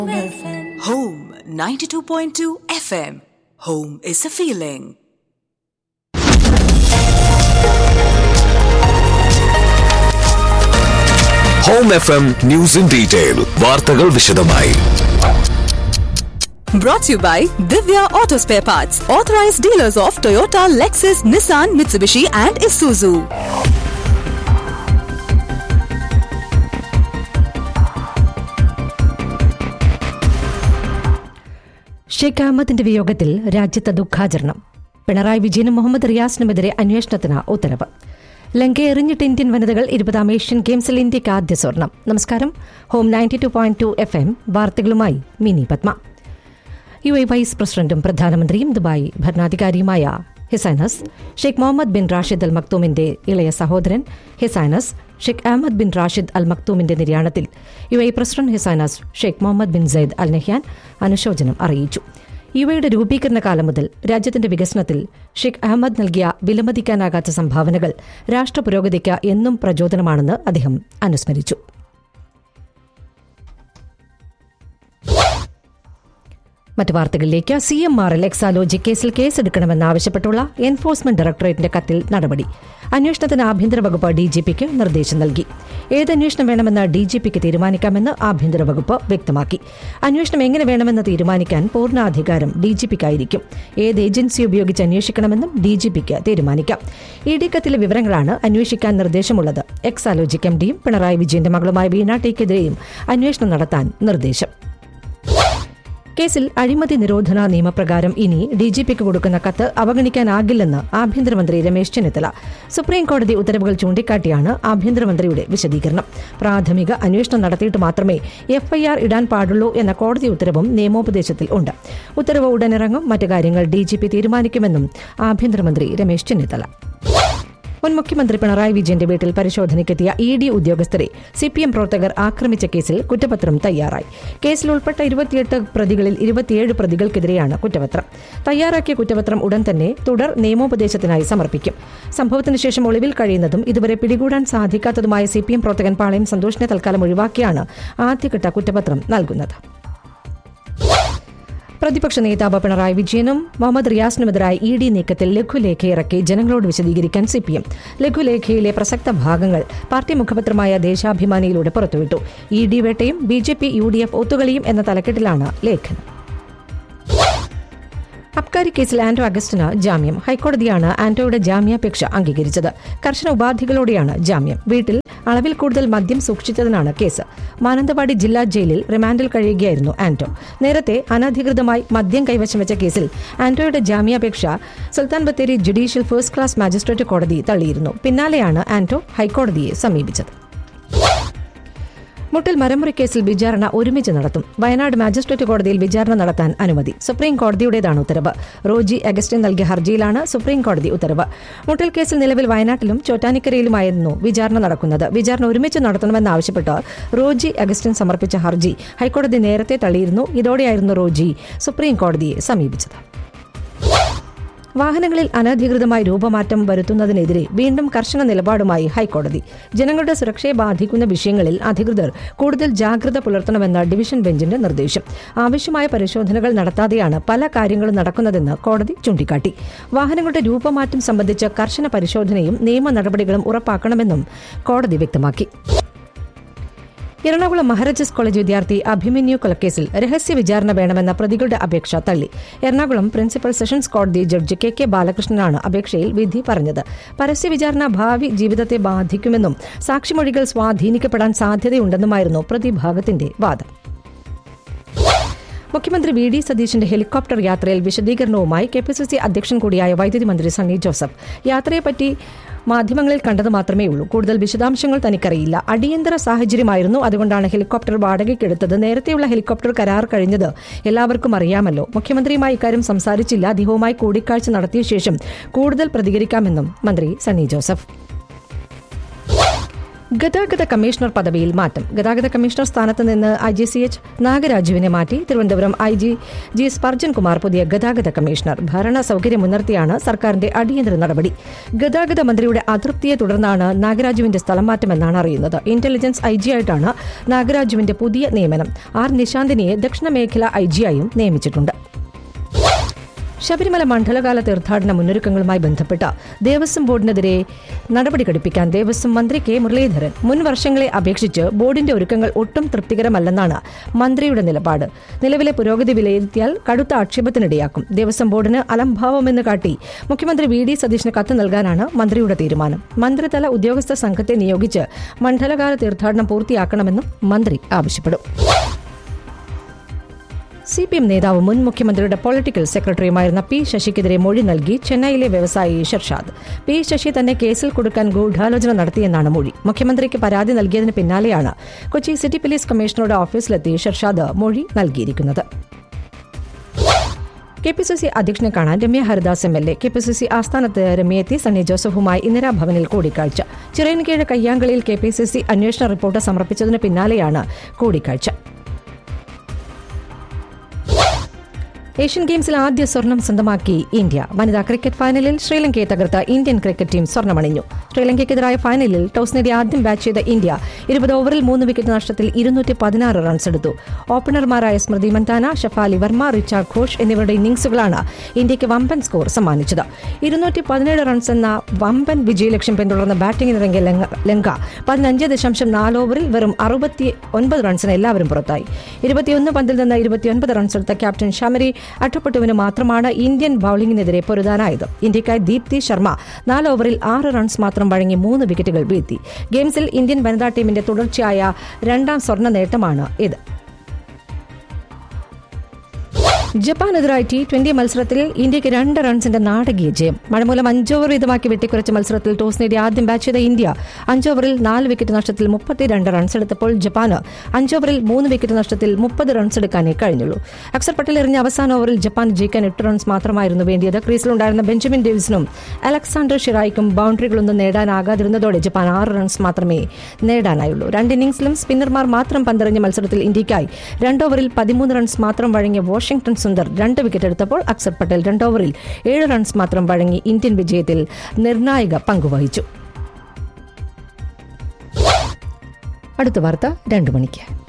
Home 92.2 FM. Home is a feeling. Home F M news in detail വാർത്തകൾ വിശദമായി Brought to you by Divya Auto Spare Parts, authorized dealers of Toyota, Lexus, Nissan, Mitsubishi, and Isuzu. Sheikh അഹമ്മദിന്റെ വിയോഗത്തിൽ രാജ്യത്ത് ദുഃഖാചരണം പിണറായി വിജയനും മുഹമ്മദ് റിയാസിനുമെതിരെ അന്വേഷണത്തിന് ഉത്തരവ് Lanka എറിഞ്ഞിട്ട് Indian വനിതകൾ ഇരുപതാം ഏഷ്യൻ ഗെയിംസിൽ ഇന്ത്യക്ക് ആദ്യ സ്വർണം നമസ്കാരം home ninety two point two F M വാർത്തകളുമായി Mini Padma U A vice പ്രസിഡന്റും പ്രധാനമന്ത്രിയും ദുബായ് ഭരണാധികാരിയുമായ his highness Sheikh Mohammed bin Rashid Al മക്തൂമിന്റെ ഇളയ സഹോദരൻ his highness Sheikh Ahmed bin Rashid Al മക്തൂമിന്റെ നിര്യാണത്തിൽ U A president his highness Sheikh Mohammed bin Zayed Al Nahyan അനുശോചനം അറിയിച്ചു യു എയുടെ രൂപീകരണ കാലം മുതൽ രാജ്യത്തിന്റെ വികസനത്തിൽ ഷെയ്ഖ് അഹമ്മദ് നൽകിയ വിലമതിക്കാനാകാത്ത സംഭാവനകൾ രാഷ്ട്രപുരോഗതിക്ക് എന്നും പ്രചോദനമാണെന്ന് അദ്ദേഹം അനുസ്മരിച്ചു മറ്റു വാർത്തകളിലേക്ക് C M R L Exalogic കേസിൽ കേസെടുക്കണമെന്നാവശ്യപ്പെട്ടുള്ള എൻഫോഴ്സ്മെന്റ് ഡയറക്ടറേറ്റിന്റെ കത്തിൽ നടപടി അന്വേഷണത്തിന് ആഭ്യന്തര വകുപ്പ് ഡിജിപിക്ക് നിർദ്ദേശം നൽകി ഏത് അന്വേഷണം വേണമെന്ന് ഡിജിപിക്ക് തീരുമാനിക്കാമെന്ന് ആഭ്യന്തര വകുപ്പ് വ്യക്തമാക്കി അന്വേഷണം എങ്ങനെ വേണമെന്ന് തീരുമാനിക്കാൻ പൂർണ്ണാധികാരം ഡിജിപിക്കായിരിക്കും ഏത് ഏജൻസി ഉപയോഗിച്ച് അന്വേഷിക്കണമെന്നും ഡിജിപിക്ക് തീരുമാനിക്കാം ഇ ഡി കത്തിലെ വിവരങ്ങളാണ് അന്വേഷിക്കാൻ നിർദ്ദേശമുള്ളത് എക്സാലോജിക് എം ഡിയും പിണറായി വിജയന്റെ മകളുമായ വീണ ടിക്കെതിരെയും അന്വേഷണം നടത്താൻ നിർദ്ദേശം കേസിൽ അഴിമതി നിരോധന നിയമപ്രകാരം ഇനി ഡിജിപിക്ക് കൊടുക്കുന്ന കത്ത് അവഗണിക്കാനാകില്ലെന്ന് ആഭ്യന്തരമന്ത്രി രമേശ് ചെന്നിത്തല സുപ്രീം കോടതി ഉത്തരവുകൾ ചൂണ്ടിക്കാട്ടിയാണ് ആഭ്യന്തരമന്ത്രിയുടെ വിശദീകരണം പ്രാഥമിക അന്വേഷണം നടത്തിയിട്ട് മാത്രമേ എഫ്ഐആർ ഇടാൻ പാടുള്ളൂ എന്ന കോടതി ഉത്തരവും നിയമോപദേശത്തിൽ ഉണ്ട് ഉത്തരവ് ഉടനിറങ്ങും മറ്റു കാര്യങ്ങൾ ഡിജിപി തീരുമാനിക്കുമെന്നും ആഭ്യന്തരമന്ത്രി രമേശ് ചെന്നിത്തല മുൻ മുഖ്യമന്ത്രി പിണറായി വിജയന്റെ വീട്ടിൽ പരിശോധനയ്ക്കെത്തിയ ഇ ഡി ഉദ്യോഗസ്ഥരെ സി പി എം പ്രവർത്തകർ ആക്രമിച്ച കേസിൽ കുറ്റപത്രം തയ്യാറായി കേസിൽ ഉൾപ്പെട്ട ഇരുപത്തിയെട്ട് പ്രതികളിൽ ഇരുപത്തിയേഴ് പ്രതികൾക്കെതിരെയാണ് കുറ്റപത്രം തയ്യാറാക്കിയ കുറ്റപത്രം ഉടൻ തന്നെ തുടർ നിയമോപദേശത്തിനായി സമർപ്പിക്കും സംഭവത്തിന് ശേഷം ഒളിവിൽ കഴിയുന്നതും ഇതുവരെ പിടികൂടാൻ സാധിക്കാത്തതുമായ സി പി എം പ്രവർത്തകൻ പാളയം സന്തോഷിനെ തൽക്കാലം ഒഴിവാക്കിയാണ് ആദ്യഘട്ട കുറ്റപത്രം നൽകുന്നത് പ്രതിപക്ഷ നേതാവ് പിണറായി വിജയനും മുഹമ്മദ് റിയാസിനുമെതിരായ ഇ ഡി നീക്കത്തിൽ ലഘുലേഖ ഇറക്കി ജനങ്ങളോട് വിശദീകരിക്കാൻ സി പി എം ലഘുലേഖയിലെ പ്രസക്ത ഭാഗങ്ങൾ പാർട്ടി മുഖപത്രമായ ദേശാഭിമാനിയിലൂടെ പുറത്തുവിട്ടു ഇ ഡി വേട്ടയും B J P U D F ഒത്തുകളിയും എന്ന തലക്കെട്ടിലാണ് ലേഖനം അബ്കാരി കേസിൽ ആന്റോ അഗസ്റ്റിന് ജാമ്യം ഹൈക്കോടതിയാണ് ആന്റോയുടെ ജാമ്യാപേക്ഷ അംഗീകരിച്ചത് കർശന ഉപാധികളോടെയാണ് ജാമ്യം വീട്ടിൽ അളവിൽ കൂടുതൽ മദ്യം സൂക്ഷിച്ചതിനാണ് കേസ് മാനന്തവാടി ജില്ലാ ജയിലിൽ റിമാൻഡിൽ കഴിയുകയായിരുന്നു ആന്റോ നേരത്തെ അനധികൃതമായി മദ്യം കൈവശം വെച്ച കേസിൽ ആന്റോയുടെ ജാമ്യാപേക്ഷ Sultan Bathery judicial first class magistrate കോടതി തള്ളിയിരുന്നു പിന്നാലെയാണ് ആന്റോ ഹൈക്കോടതിയെ സമീപിച്ചത് മുട്ടിൽ മരമുറി കേസിൽ വിചാരണ ഒരുമിച്ച് നടത്തും വയനാട് മാജിസ്ട്രേറ്റ് കോടതിയിൽ വിചാരണ നടത്താൻ അനുമതി സുപ്രീം കോടതിയുടേതാണ് ഉത്തരവ് റോജി അഗസ്റ്റിൻ നൽകിയ ഹർജിയിലാണ് സുപ്രീം കോടതി ഉത്തരവ് മുട്ടിൽ കേസിൽ നിലവിൽ വയനാട്ടിലും ചോറ്റാനിക്കരയിലുമായിരുന്നു വിചാരണ നടക്കുന്നത് വിചാരണ ഒരുമിച്ച് നടത്തണമെന്നാവശ്യപ്പെട്ട് റോജി അഗസ്റ്റിൻ സമർപ്പിച്ച ഹർജി ഹൈക്കോടതി നേരത്തെ തള്ളിയിരുന്നു ഇതോടെയായിരുന്നു റോജി സുപ്രീം കോടതിയെ സമീപിച്ചത് വാഹനങ്ങളിൽ അനധികൃതമായി രൂപമാറ്റം വരുത്തുന്നതിനെതിരെ വീണ്ടും കർശന നിലപാടുമായി ഹൈക്കോടതി ജനങ്ങളുടെ സുരക്ഷയെ ബാധിക്കുന്ന വിഷയങ്ങളിൽ അധികൃതർ കൂടുതൽ ജാഗ്രത പുലർത്തണമെന്ന ഡിവിഷൻ ബെഞ്ചിന്റെ നിർദ്ദേശം ആവശ്യമായ പരിശോധനകൾ നടത്താതെയാണ് പല കാര്യങ്ങളും നടക്കുന്നതെന്ന് കോടതി ചൂണ്ടിക്കാട്ടി വാഹനങ്ങളുടെ രൂപമാറ്റം സംബന്ധിച്ച് കർശന പരിശോധനയും നിയമ നടപടികളും ഉറപ്പാക്കണമെന്നും കോടതി വ്യക്തമാക്കി എറണാകുളം മഹാരാജാസ് കോളേജ് വിദ്യാർത്ഥി അഭിമന്യു കൊലക്കേസിൽ രഹസ്യ വിചാരണ വേണമെന്ന പ്രതികളുടെ അപേക്ഷ തള്ളി എറണാകുളം പ്രിൻസിപ്പൽ സെഷൻസ് കോടതി ജഡ്ജി കെ കെ ബാലകൃഷ്ണനാണ് അപേക്ഷയിൽ വിധി പറഞ്ഞത് പരസ്യ വിചാരണ ഭാവി ജീവിതത്തെ ബാധിക്കുമെന്നും സാക്ഷിമൊഴികൾ സ്വാധീനിക്കപ്പെടാൻ സാധ്യതയുണ്ടെന്നുമായിരുന്നു പ്രതിഭാഗത്തിന്റെ വാദം മുഖ്യമന്ത്രി വി ഡി സതീശിന്റെ ഹെലികോപ്റ്റർ യാത്രയിൽ വിശദീകരണവുമായി കെ പി സി സി അധ്യക്ഷൻ കൂടിയായ വൈദ്യുതി മന്ത്രി സണ്ണി ജോസഫ് യാത്രയെപ്പറ്റി മാധ്യമങ്ങളിൽ കണ്ടത് മാത്രമേ ഉള്ളൂ കൂടുതൽ വിശദാംശങ്ങൾ തനിക്കറിയില്ല അടിയന്തര സാഹചര്യമായിരുന്നു അതുകൊണ്ടാണ് ഹെലികോപ്റ്റർ വാടകയ്ക്കെടുത്തത് നേരത്തെയുള്ള ഹെലികോപ്റ്റർ കരാർ കഴിഞ്ഞത് എല്ലാവർക്കും അറിയാമല്ലോ മുഖ്യമന്ത്രിയുമായി ഇക്കാര്യം സംസാരിച്ചില്ല അദ്ദേഹവുമായി കൂടിക്കാഴ്ച നടത്തിയ ശേഷം കൂടുതൽ പ്രതികരിക്കാമെന്നും മന്ത്രി സണ്ണി ജോസഫ് ഗതാഗത കമ്മീഷണർ പദവിയിൽ മാറ്റം ഗതാഗത കമ്മീഷണർ സ്ഥാനത്ത് നിന്ന് ഐ ജി സി എച്ച് നാഗരാജുവിനെ മാറ്റി Thiruvananthapuram I G G Spurgeon Kumar പുതിയ ഗതാഗത കമ്മീഷണർ ഭരണ സൗകര്യം മുൻനിർത്തിയാണ് സർക്കാരിന്റെ അടിയന്തര നടപടി ഗതാഗത മന്ത്രിയുടെ അതൃപ്തിയെ തുടർന്നാണ് നാഗരാജുവിന്റെ സ്ഥലം മാറ്റമെന്നാണ് അറിയുന്നത് ഇന്റലിജൻസ് ഐ ജി ആയിട്ടാണ് നാഗരാജുവിന്റെ പുതിയ നിയമനം ആർ നിശാന്തിനിയെ ദക്ഷിണ മേഖല ഐ ജിയായും നിയമിച്ചിട്ടുണ്ട് ശബരിമല മണ്ഡലകാല തീർത്ഥാടന മുന്നൊരുക്കങ്ങളുമായി ബന്ധപ്പെട്ട ദേവസ്വം ബോർഡിനെതിരെ നടപടി ഘടിപ്പിക്കാൻ ദേവസ്വം മന്ത്രി കെ മുരളീധരൻ മുൻ വർഷങ്ങളെ അപേക്ഷിച്ച് ബോർഡിന്റെ ഒരുക്കങ്ങൾ ഒട്ടും തൃപ്തികരമല്ലെന്നാണ് മന്ത്രിയുടെ നിലപാട് നിലവിലെ പുരോഗതി വിലയിരുത്തിയാൽ കടുത്ത ആക്ഷേപത്തിനിടയാക്കും ദേവസ്വം ബോർഡിന് അലംഭാവമെന്ന് കാട്ടി മുഖ്യമന്ത്രി വി ഡി സതീഷിന് കത്ത് നൽകാനാണ് മന്ത്രിയുടെ തീരുമാനം മന്ത്രിതല ഉദ്യോഗസ്ഥ സംഘത്തെ നിയോഗിച്ച് മണ്ഡലകാല തീർത്ഥാടനം പൂർത്തിയാക്കണമെന്നും മന്ത്രി ആവശ്യപ്പെടും സി പി എം നേതാവ് മുൻ മുഖ്യമന്ത്രിയുടെ പൊളിറ്റിക്കൽ സെക്രട്ടറിയുമായിരുന്ന പി ശശിക്കെതിരെ മൊഴി നൽകി ചെന്നൈയിലെ വ്യവസായി ഷർഷാദ് പി ശശി തന്നെ കേസിൽ കൊടുക്കാൻ ഗൂഢാലോചന നടത്തിയെന്നാണ് മൊഴി മുഖ്യമന്ത്രിക്ക് പരാതി നൽകിയതിന് പിന്നാലെയാണ് കൊച്ചി സിറ്റി പോലീസ് കമ്മീഷണറുടെ ഓഫീസിലെത്തി ഷർഷാദ് മൊഴി നൽകിയിരിക്കുന്നത് കെ പി സി സി അധ്യക്ഷനെ കാണാൻ Ramya Haridas M L A K P C C ആസ്ഥാനത്ത് രമ്യയെത്തി സണ്ണി ജോസഫുമായി ഇന്ദിരാഭവനിൽ കൂടിക്കാഴ്ച ചിറയൻകീഴ് കയ്യാങ്കളിയിൽ കെ പി സി സി അന്വേഷണ റിപ്പോർട്ട് സമർപ്പിച്ചതിന് പിന്നാലെയാണ് കൂടിക്കാഴ്ച ഏഷ്യൻ ഗെയിംസിൽ ആദ്യ സ്വർണം സ്വന്തമാക്കി ഇന്ത്യ വനിതാ ക്രിക്കറ്റ് ഫൈനലിൽ ശ്രീലങ്കയെ തകർത്ത ഇന്ത്യൻ ക്രിക്കറ്റ് ടീം സ്വർണ്ണമണിഞ്ഞു ശ്രീലങ്കയ്ക്കെതിരായ ഫൈനലിൽ ടോസ് നേടി ആദ്യം ബാറ്റ് ചെയ്ത ഇന്ത്യ ഇരുപത് ഓവറിൽ മൂന്ന് വിക്കറ്റ് നഷ്ടത്തിൽ ഇരുന്നൂറ്റി പതിനാറ് റൺസ് എടുത്തു ഓപ്പണർമാരായ സ്മൃതി മന്താന ഷഫാലി വർമ്മ റിച്ചാർഡ് ഘോഷ് എന്നിവരുടെ ഇന്നിംഗ്സുകളാണ് ഇന്ത്യയ്ക്ക് വമ്പൻ സ്കോർ സമ്മാനിച്ചത് ഇരുന്നൂറ്റി പതിനേഴ് റൺസ് എന്ന വമ്പൻ വിജയലക്ഷ്യം പിന്തുടർന്ന് ബാറ്റിംഗിനിറങ്ങിയ ലങ്ക ലങ്ക പതിനഞ്ച് ദശാംശം നാല് ഓവറിൽ വെറും അറുപത്തി ഒൻപത് റൺസിന് എല്ലാവരും പുറത്തായി ഇരുപത്തിയൊന്ന് പന്തിൽ നിന്ന് ഇരുപത്തിയൊൻപത് റൺസ് എടുത്ത ക്യാപ്റ്റൻ ഷമരി അട്ടപ്പെട്ടുവിന് മാത്രമാണ് ഇന്ത്യൻ ബൌളിംഗിനെതിരെ പൊരുതാനായത് ഇന്ത്യക്കായി ദീപ്തി ശർമ്മ നാല് ഓവറിൽ ആറ് റൺസ് മാത്രം വഴങ്ങി മൂന്ന് വിക്കറ്റുകൾ വീഴ്ത്തി ഗെയിംസിൽ ഇന്ത്യൻ വനിതാ ടീമിന്റെ തുടർച്ചയായ രണ്ടാം സ്വർണ്ണ നേട്ടമാണ് ഇത് ജപ്പാനെതിരായ ടി ട്വന്റി മത്സരത്തിൽ ഇന്ത്യക്ക് രണ്ട് റൺസിന്റെ നാടകീയ ജയം മഴ മൂലം അഞ്ചോവർ വീതമാക്കി വെട്ടിക്കുറച്ച മത്സരത്തിൽ ടോസ് നേടി ആദ്യം ബാറ്റ് ചെയ്ത ഇന്ത്യ അഞ്ചോവറിൽ നാല് വിക്കറ്റ് നഷ്ടത്തിൽ മുപ്പത്തിരണ്ട് റൺസ് എടുത്തപ്പോൾ ജപ്പാന് അഞ്ചോവറിൽ മൂന്ന് വിക്കറ്റ് നഷ്ടത്തിൽ മുപ്പത് റൺസ് എടുക്കാനേ കഴിഞ്ഞുള്ളൂ അക്സർ പട്ടേൽ എറിഞ്ഞ അവസാന ഓവറിൽ ജപ്പാൻ ജയിക്കാൻ എട്ട് റൺസ് മാത്രമായിരുന്നു വേണ്ടിയത് ക്രീസിലുണ്ടായിരുന്ന ബെഞ്ചമിൻ ഡേവിസിനും അലക്സാണ്ടർ ഷിറായിക്കും ബൌണ്ടറികളൊന്നും നേടാനാകാതിരുന്നതോടെ ജപ്പാൻ ആറ് റൺസ് മാത്രമേ നേടാനായുള്ളൂ രണ്ട് ഇന്നിംഗ്സിലും സ്പിന്നർമാർ മാത്രം പന്തെറിഞ്ഞ മത്സരത്തിൽ ഇന്ത്യയ്ക്കായി രണ്ട് ഓവറിൽ പതിമൂന്ന് റൺസ് മാത്രം വഴങ്ങിയ വാഷിംഗ്ടൺ സുന്ദർ രണ്ട് വിക്കറ്റ് എടുത്തപ്പോൾ അക്സർ പട്ടേൽ രണ്ട് ഓവറിൽ ഏഴ് റൺസ് മാത്രം വഴങ്ങി ഇന്ത്യൻ വിജയത്തിൽ നിർണായക പങ്കുവഹിച്ചു അടുത്ത വാർത്ത രണ്ടു മണിക്ക്